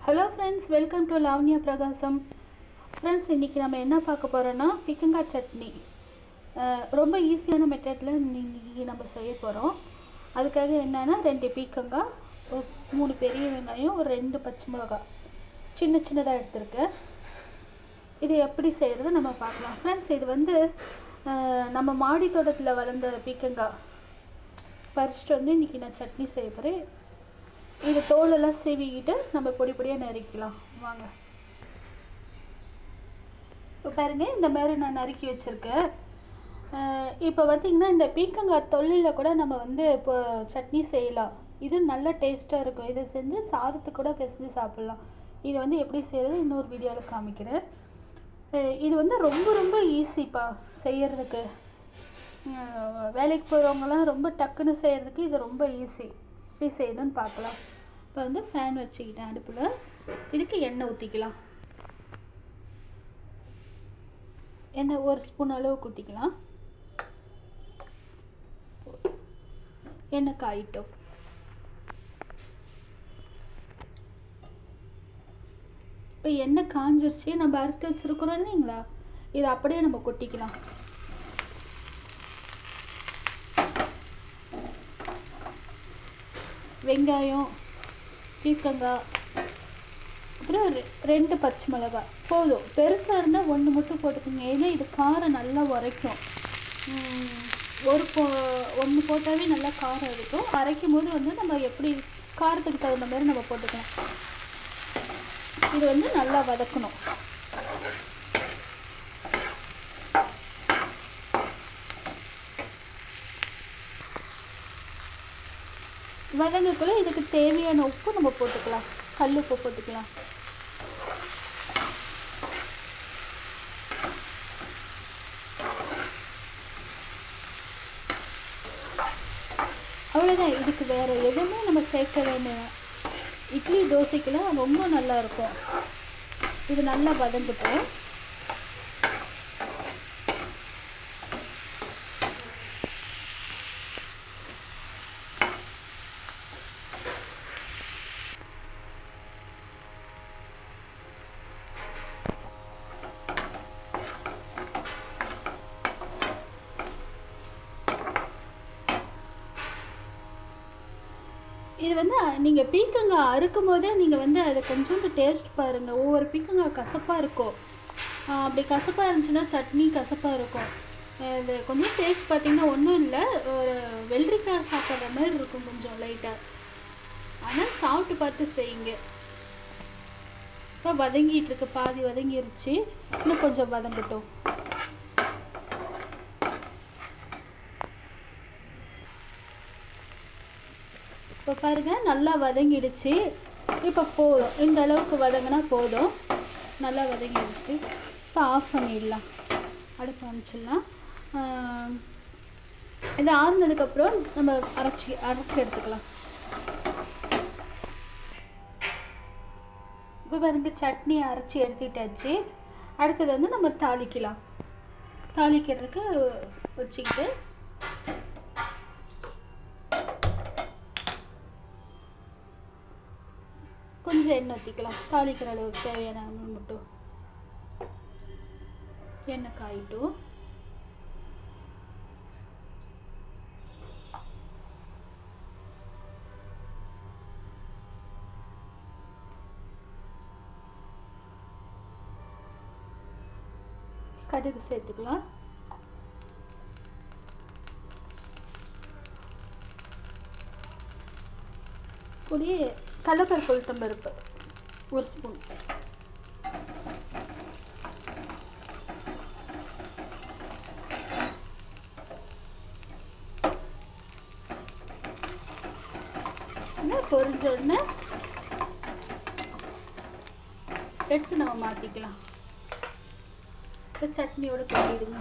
hello friends welcome to Lavanya Prakasam friends இன்றைக்கி நம்ம என்ன பார்க்க போகிறோன்னா பிக்கங்காய் சட்னி அஹ் ரொம்ப ஈஸியான மெத்தடில் இன்றைக்கி நம்ம செய்ய போகிறோம் அதுக்காக என்னென்னா ரெண்டு பீக்கங்காய் ஒரு மூணு பெரிய வெங்காயம் ஒரு ரெண்டு பச்சை மிளகாய் சின்ன சின்னதாக எடுத்திருக்கேன் இது எப்படி செய்கிறது நம்ம பார்க்கலாம் ஃப்ரெண்ட்ஸ் இது வந்து அஹ் நம்ம மாடி தோட்டத்தில் வளர்ந்த பீக்கங்காய் பறிச்சுட்டு வந்து இன்றைக்கி நான் சட்னி செய்ய போகிறேன் இது தோலெல்லாம் சீவிக்கிட்டு நம்ம பொடி பொடியாக நறுக்கலாம் வாங்க இப்போ பாருங்க இந்த மாதிரி நான் நறுக்கி வச்சுருக்கேன் இப்போ பார்த்தீங்கன்னா இந்த பீக்கங்காய் தொல்லில் கூட நம்ம வந்து இப்போ சட்னி செய்யலாம் இது நல்ல டேஸ்ட்டாக இருக்கும் இதை செஞ்சு சாதத்துக்கு கூட பிசைஞ்சு சாப்பிட்லாம் இது வந்து எப்படி செய்கிறது இன்னொரு வீடியோவில் காமிக்கிறேன் அஹ் இது வந்து ரொம்ப ரொம்ப ஈஸிப்பா செய்யறதுக்கு அஹ் வேலைக்கு போகிறவங்கலாம் ரொம்ப டக்குன்னு செய்கிறதுக்கு இது ரொம்ப ஈஸி எப்படி செய்யணும்னு பார்க்கலாம் இப்போ வந்து ஃபேன் வச்சுக்கிட்டேன் அடுப்பில் இதுக்கு எண்ணெய் ஊற்றிக்கலாம் எண்ணெய் ஒரு ஸ்பூன் அளவுக்கு ஊற்றிக்கலாம் எண்ணெய் காயிட்டோம் இப்போ எண்ணெய் காஞ்சிருச்சு நம்ம அறுத்து வச்சுருக்குறோம் இல்லைங்களா இதை அப்படியே நம்ம கொட்டிக்கலாம் வெங்காயம் பீர்க்கங்காய் அப்புறம் ரெ- ரெண்டு பச்சை மிளகாய் போதும் பெருசாக இருந்தால் ஒன்று மட்டும் போட்டுக்கோங்க ஏன்னா இது காரம் நல்லா உரைக்கும் உம், ஒரு போ ஒன்று போட்டாவே நல்லா காரம் இருக்கும் அரைக்கும் போது வந்து நம்ம எப்படி காரத்துக்கு தகுந்த மாதிரி நம்ம போட்டுக்கலாம் இது வந்து நல்லா வதக்கணும் வதங்கக்குள்ள இதுக்கு தேவையான உப்பு நம்ம போட்டுக்கலாம் கல் உப்பு போட்டுக்கலாம் அவ்வளோதான் இதுக்கு வேற எதுவுமே நம்ம சேர்க்க வேண்டாம் இட்லி தோசைக்கெல்லாம் ரொம்ப நல்லா இருக்கும் இது நல்லா வதங்கட்டும் இது வந்து நீங்கள் பீக்கங்காய் அறுக்கும் போதே நீங்கள் வந்து அதை கொஞ்சோண்டு டேஸ்ட் பாருங்கள் ஒவ்வொரு பீக்கங்காய் கசப்பாக இருக்கும் ஆஹ் அப்படி கசப்பாக இருந்துச்சுன்னா சட்னி கசப்பாக இருக்கும் ஆஹ் இது கொஞ்சம் டேஸ்ட் பார்த்தீங்கன்னா ஒன்றும் இல்லை ஒரு வெள்ளரிக்காய் சாப்பிட்ற மாதிரி இருக்கும் கொஞ்சம் லைட்டாக ஆனால் சாப்பிட்டு பார்த்து செய்யுங்க இப்போ வதங்கிட்டு இருக்கு பாதி வதங்கிருச்சு இன்னும் கொஞ்சம் வதங்கட்டும் இப்போ பாருங்க நல்லா வதங்கிடுச்சு இப்போ போதும் இந்த அளவுக்கு வதங்கினா போதும் நல்லா வதங்கிடுச்சு இப்போ ஆஃப் பண்ணிடலாம் அடுப்பு அனுப்பிச்சிடலாம் ஆஹ் இது ஆறுனதுக்கப்புறம் நம்ம அரைச்சி அரைச்சி எடுத்துக்கலாம் இப்போ பாருங்க சட்னி அரைச்சி எடுத்துக்கிட்டாச்சு அடுத்தது வந்து நம்ம தாளிக்கலாம் தாளிக்கிறதுக்கு வச்சுக்கிட்டு கொஞ்சம் எண்ணெய் ஊற்றிக்கலாம் தாளிக்கிற அளவுக்கு தேவையான அளவு மட்டும் எண்ணெய் காயிட்டும் கடுகு சேர்த்துக்கலாம் கூடிய கடலப்பருப்பு உளுத்தம் பருப்பு ஒரு ஸ்பூன் இன்னும் பொரிஞ்ச உடனே எடுத்து நம்ம மாற்றிக்கலாம் இப்போ சட்னியோட கொட்டிடுங்க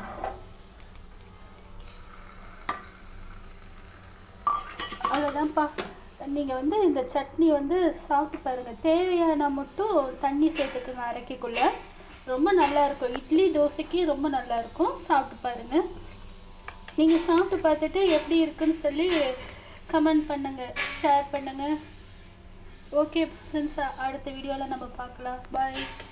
அவ்வளோதான்ப்பா நீங்கள் வந்து இந்த சட்னி வந்து சாப்பிட்டு பாருங்கள் தேவையான மட்டும் தண்ணி சேர்த்துக்குங்க அரைக்கிக்குள்ள ரொம்ப நல்லா இருக்கும் இட்லி தோசைக்கு ரொம்ப நல்லா இருக்கும் சாப்பிட்டு பாருங்கள் நீங்கள் சாப்பிட்டு பார்த்துட்டு எப்படி இருக்குன்னு சொல்லி கமெண்ட் பண்ணுங்கள் ஷேர் பண்ணுங்கள் ஓகே ஃப்ரெண்ட்ஸ் அடுத்த வீடியோவில் நம்ம பார்க்கலாம் பாய்